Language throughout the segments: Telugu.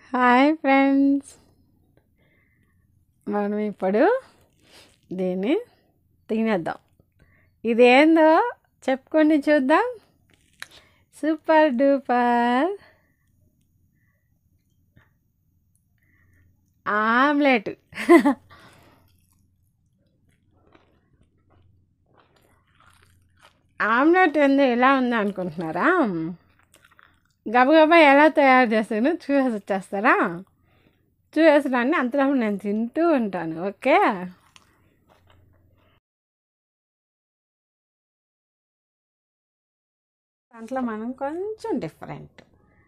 హాయ్ ఫ్రెండ్స్ మనం ఇప్పుడు దీన్ని తినేద్దాం ఇదేందో చెప్పుకోండి చూద్దాం సూపర్ డూపర్ ఆమ్లెట్ ఆమ్లెట్ ఏందో ఎలా ఉంది అనుకుంటున్నారా గబగబా ఎలా తయారు చేస్తాను చూసేసి వచ్చేస్తారా చూసేసడాన్ని అంతలో నేను తింటూ ఉంటాను ఓకే దాంట్లో మనం కొంచెం డిఫరెంట్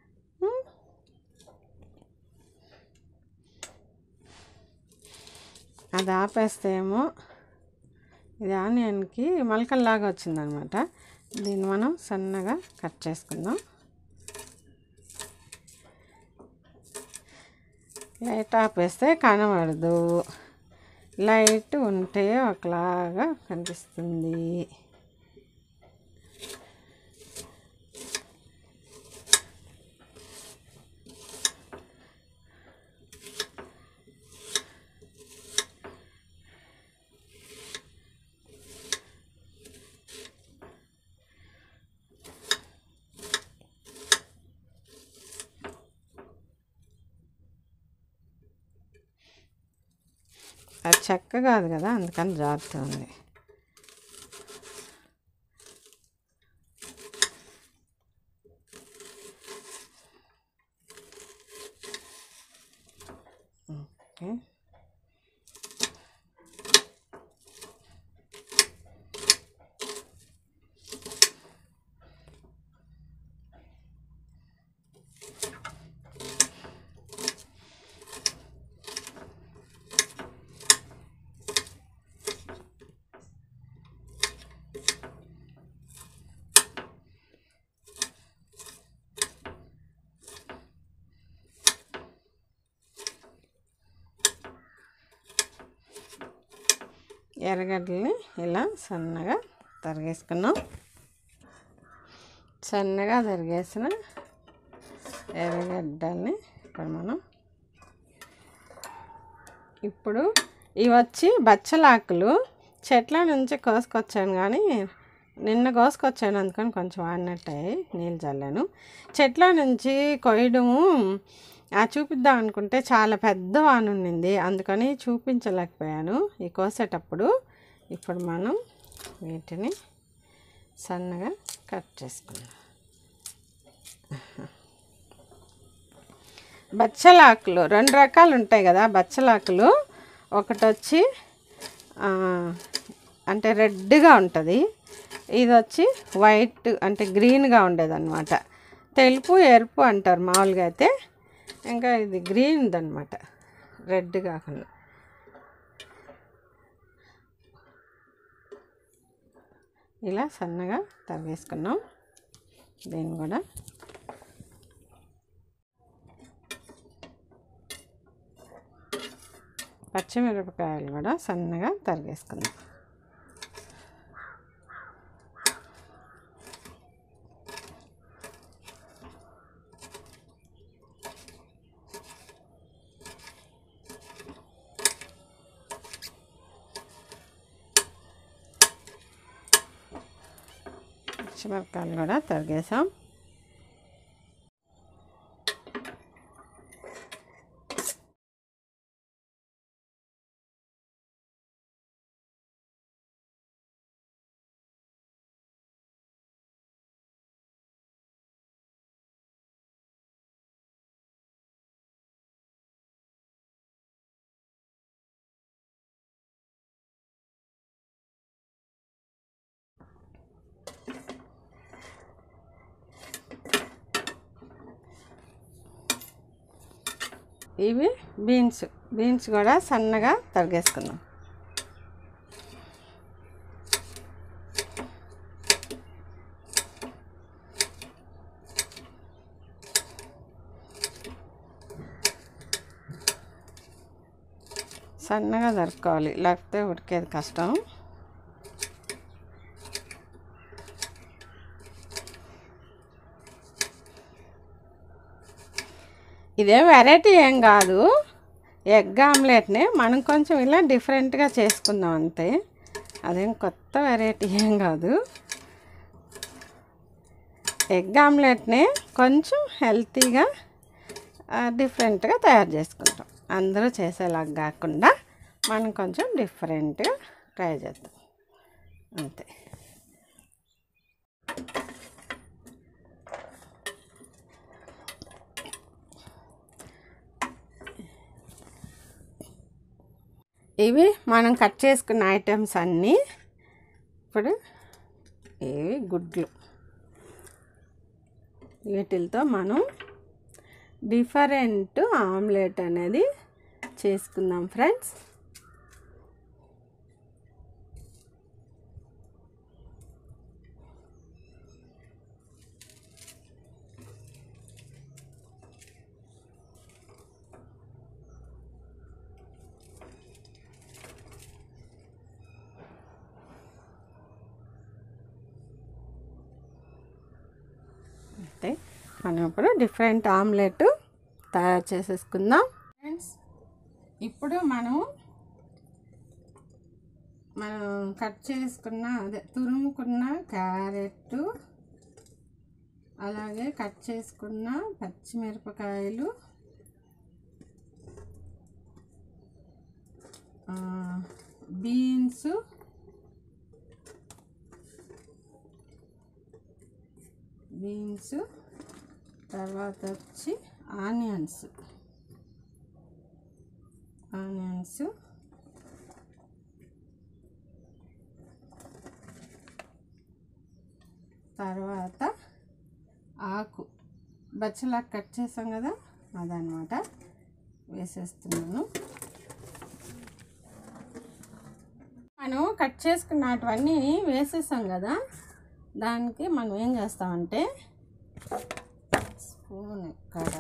అది ఆపేస్తే ఏమో ఇది ఆనియన్కి మొలకల్లాగా వచ్చిందనమాట దీన్ని మనం సన్నగా కట్ చేసుకుందాం లైట్ ఆపేస్తే కనబడదు లైట్ ఉంటే ఒకలాగా కనిపిస్తుంది అది చెక్క కాదు కదా అందుకని జారుతుంది ఓకే ఎర్రగడ్డల్ని ఇలా సన్నగా తరిగేసుకున్నాం సన్నగా తరిగేసిన ఎర్రగడ్డల్ని ఇప్పుడు మనం ఇప్పుడు ఇవి వచ్చి బచ్చలాకులు చెట్ల నుంచి కోసుకొచ్చాను కానీ నిన్న కోసుకొచ్చాను అందుకని కొంచెం ఆడినట్టయి నీళ్ళు చల్లాను చెట్ల నుంచి కొయ్యడము ఆ చూపిద్దాం అనుకుంటే చాలా పెద్ద వాన ఉండింది అందుకని చూపించలేకపోయాను ఈ కోసేటప్పుడు ఇప్పుడు మనం వీటిని సన్నగా కట్ చేసుకుందాం బచ్చలాకులు రెండు రకాలు ఉంటాయి కదా బచ్చలాకులు ఒకటి వచ్చి అంటే రెడ్గా ఉంటుంది ఇది వచ్చి వైట్ అంటే గ్రీన్గా ఉండేదన్నమాట తెలుపు ఎరుపు అంటారు మామూలుగా అయితే ఇంకా ఇది గ్రీన్ది అనమాట రెడ్ కాకుండా ఇలా సన్నగా తరిగేసుకున్నాం దీన్ని కూడా పచ్చిమిరపకాయలు కూడా సన్నగా తరిగేసుకుందాం పచ్చిమిరపకాయలు కూడా తరిగేసాం ఇవి బీన్స్ బీన్స్ కూడా సన్నగా తరిగేసుకుందాం సన్నగా తరుక్కోవాలి లేకపోతే ఉడికేది కష్టం ఇదేం వెరైటీ ఏం కాదు ఎగ్ ఆమ్లెట్ని మనం కొంచెం ఇలా డిఫరెంట్గా చేసుకుందాం అంతే అదేం కొత్త వెరైటీ ఏం కాదు ఎగ్ ఆమ్లెట్ని కొంచెం హెల్తీగా ఆ, డిఫరెంట్గా తయారు చేసుకుంటాం అందరూ చేసేలాగా కాకుండా మనం కొంచెం డిఫరెంట్గా ట్రై చేద్దాం అంతే ఇవి మనం కట్ చేసుకున్న ఐటమ్స్ అన్నీ ఇప్పుడు ఇవి గుడ్లు వీటితో మనం డిఫరెంట్ ఆమ్లెట్ అనేది చేసుకుందాం ఫ్రెండ్స్ అయితే మనం ఇప్పుడు డిఫరెంట్ ఆమ్లెట్ తయారు చేసేసుకుందాం ఫ్రెండ్స్ ఇప్పుడు మనం మనం కట్ చేసుకున్న అదే తురుముకున్న క్యారెట్ అలాగే కట్ చేసుకున్న పచ్చిమిరపకాయలు బీన్స్ బీన్స్ తర్వాత వచ్చి ఆనియన్స్ ఆనియన్స్ తర్వాత ఆకు బచ్చలా కట్ చేసాం కదా అదనమాట వేసేస్తున్నాను మనం కట్ చేసుకున్నటువన్నీ వేసేసాం కదా దానికి మనం ఏం చేస్తామంటే స్పూన్ ఇక్కడ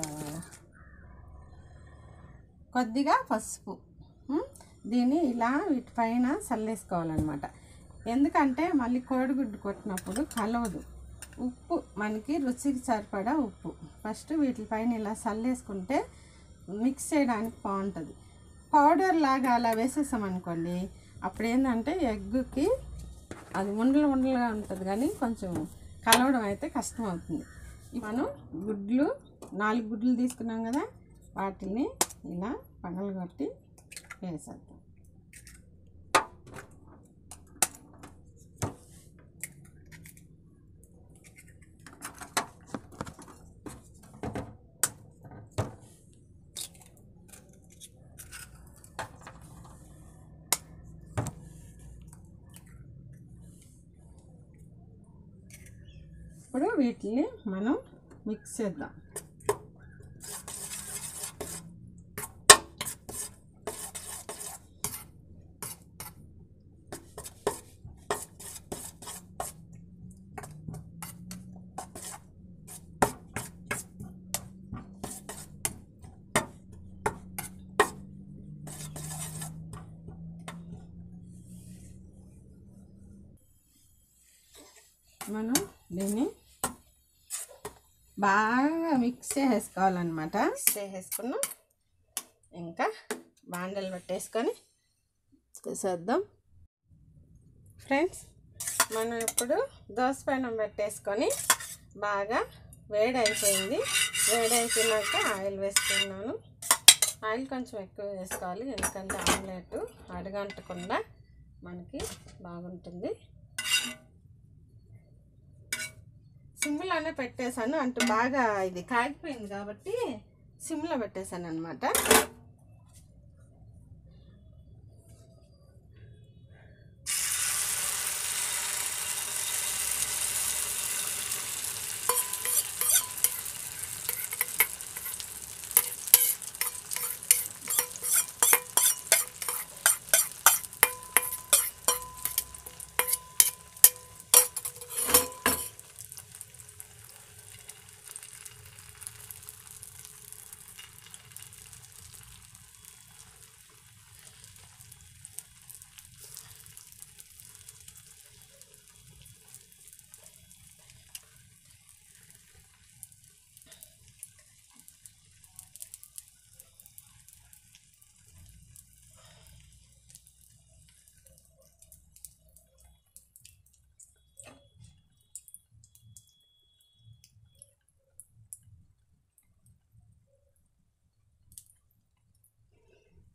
కొద్దిగా పసుపు ఉం? దీన్ని ఇలా వీటిపైన చల్లేసుకోవాలన్నమాట ఎందుకంటే మళ్ళీ కోడిగుడ్డు కొట్టినప్పుడు కలవదు ఉప్పు మనకి రుచికి సరిపడా ఉప్పు ఫస్ట్ వీటిపైన ఇలా చల్లేసుకుంటే మిక్స్ చేయడానికి బాగుంటుంది పౌడర్ లాగా అలా వేసేసాం అనుకోండి అప్పుడు ఏంటంటే ఎగ్గుకి అది ఉండలు ఉండలుగా ఉంటుంది కానీ కొంచెం కలవడం అయితే కష్టం అవుతుంది మనం గుడ్లు నాలుగు గుడ్లు తీసుకున్నాం కదా వాటిని ఇలా పగలగొట్టి వేసేద్దాం ఇప్పుడు వీటిని మనం మిక్స్ చేద్దాం మనం దీన్ని బాగా మిక్స్ చేసేసుకోవాలన్నమాట మిక్స్ చేసేసుకున్నాం ఇంకా బాండలు పెట్టేసుకొని తీసేద్దాం ఫ్రెండ్స్ మనం ఇప్పుడు దోశ పెనం పెట్టేసుకొని బాగా వేడి అయిపోయింది వేడి అయిపోయినాక ఆయిల్ వేసుకున్నాను ఆయిల్ కొంచెం ఎక్కువ వేసుకోవాలి ఎందుకంటే ఆమ్లెట్ అడగంటకుండా మనకి బాగుంటుంది సిమ్లోనే పెట్టేశాను అంటూ బాగా ఇది కాగిపోయింది కాబట్టి సిమ్లో పెట్టేశాను అనమాట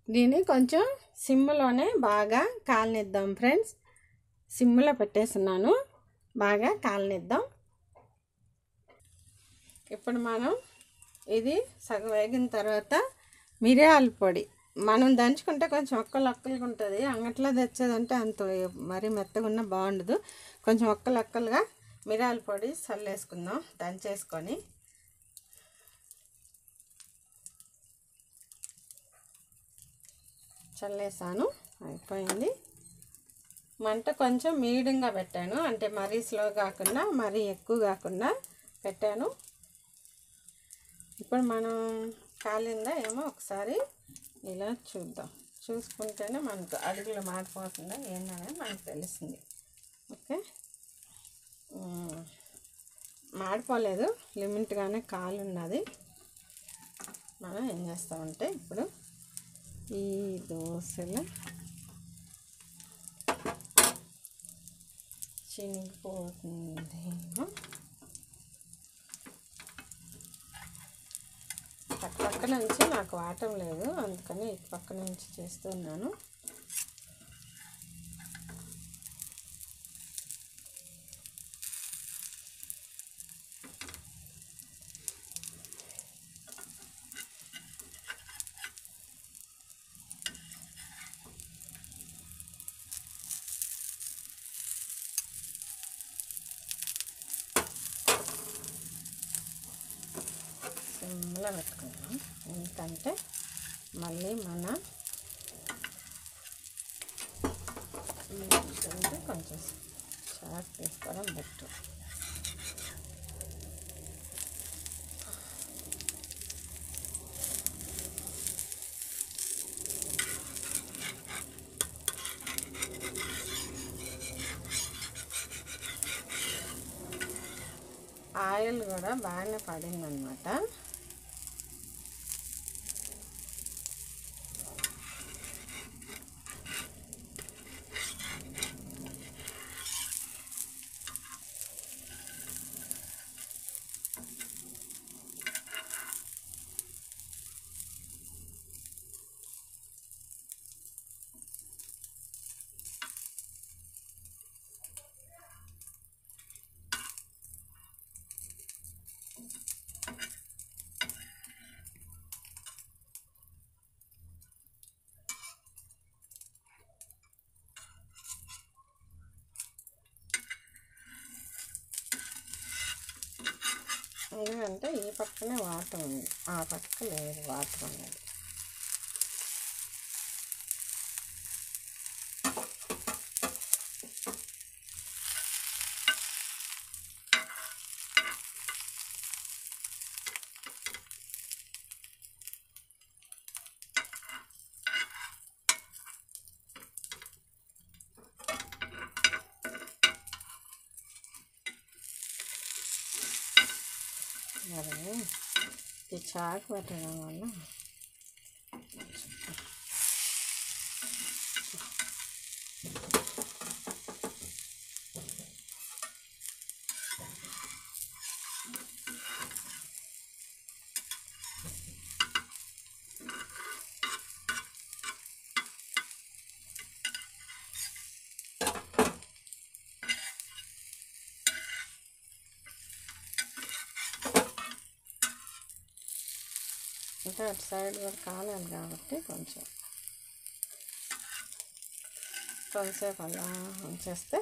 దీన్ని కొంచెం సిమ్లోనే బాగా కాలనిద్దాం ఫ్రెండ్స్ సిమ్లో పెట్టేస్తున్నాను బాగా కాలనిద్దాం ఇప్పుడు మనం ఇది సగం వేగిన తర్వాత మిరియాల పొడి మనం దంచుకుంటే కొంచెం ఒక్కలు ఒక్కలుగా ఉంటుంది అంగట్లో తెచ్చేదంటే అంత మరీ మెత్తగా ఉన్న బాగుండదు కొంచెం ఒక్కలు ఒక్కలుగా మిరియాల పొడి చల్లేసుకుందాం దంచేసుకొని చల్లేసాను అయిపోయింది మంట కొంచెం మీడియంగా పెట్టాను అంటే మరీ స్లో కాకుండా మరీ ఎక్కువ కాకుండా పెట్టాను ఇప్పుడు మనం కాలిందా ఏమో ఒకసారి ఇలా చూద్దాం చూసుకుంటేనే మనకు అడుగులు మాడిపోతుందా ఏందనేది మనకు తెలుస్తుంది ఓకే ఉమ్, మాడిపోలేదు లిమిట్గానే కాలు ఉన్నది మనం ఏం చేస్తామంటే ఇప్పుడు ఈ దోశలు చినిగిపోతుందేమో పక్క పక్క నుంచి నాకు వాటం లేదు అందుకని ఇటు పక్క నుంచి చేస్తున్నాను సిమ్లో పెట్టుకున్నాం ఎందుకంటే మళ్ళీ మన ఎందుకంటే కొంచెం చాట్ తీసుకోవడం బెటర్ ఆయిల్ కూడా బాగానే పడిందనమాట ఎందుకంటే ఈ పక్కనే వాటర్ ఉంది ఆ పక్క లేదు వాటర్ ఉన్నది మరి ఈ చాకు పెట్టడం వల్ల అంటే అటు సైడ్ కూడా కాలేదు కాబట్టి కొంచెం కొంతసేపు అలా ఉంచేస్తే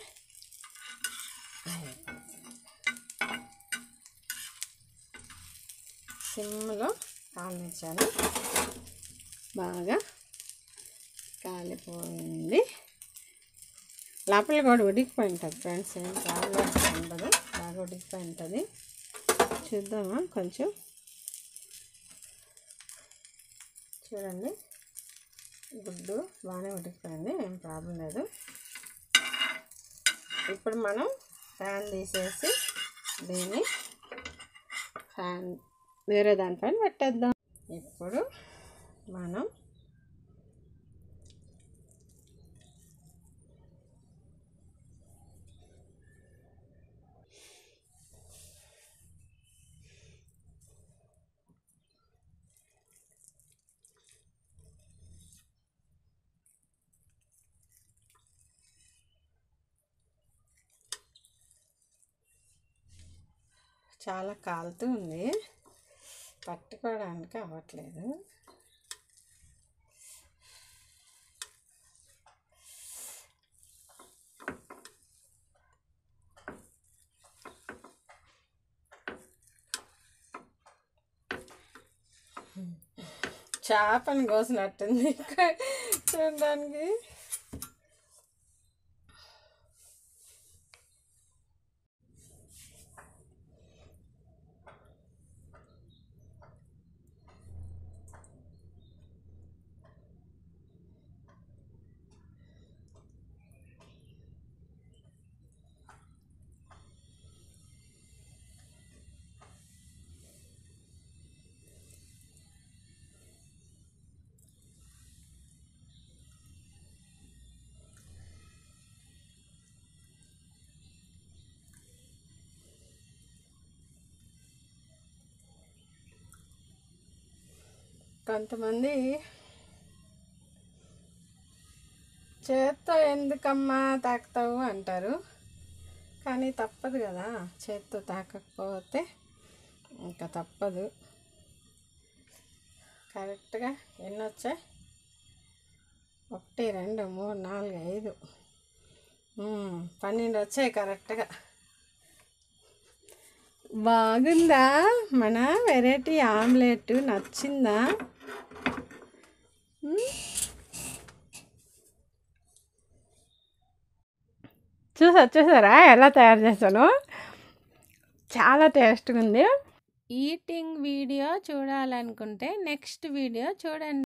సిమ్లో కాల్నించాను బాగా కాలిపోయింది లోపల కూడా ఉడికిపోయి ఉంటుంది ఫ్రెండ్స్ ఏం ప్రాబ్లం ఉండదు బాగా ఉడికిపోయి ఉంటుంది చూద్దామా కొంచెం చూడండి గుడ్డు బాగానే ఉడికిపోయింది ఏం ప్రాబ్లం లేదు ఇప్పుడు మనం ఫ్యాన్ తీసేసి దీన్ని ఫ్యాన్ వేరే దానిపైన పెట్టేద్దాం ఇప్పుడు మనం చాలా కాలుతూ ఉంది పట్టుకోవడానికి అవ్వట్లేదు చేపని కోసినట్టుంది చూడడానికి కొంతమంది చేత్తో ఎందుకమ్మా తాకుతావు అంటారు కానీ తప్పదు కదా చేత్తో తాకకపోతే ఇంకా తప్పదు కరెక్ట్గా ఎన్ని వచ్చాయి ఒకటి రెండు మూడు నాలుగు ఐదు ఉమ్, పన్నెండు వచ్చాయి కరెక్ట్గా బాగుందా మన వెరైటీ ఆమ్లెట్ నచ్చిందా ఉమ్? చూసా చూసారా ఎలా తయారు చేశాను చాలా టేస్ట్గా ఉంది ఈటింగ్ వీడియో చూడాలనుకుంటే నెక్స్ట్ వీడియో చూడండి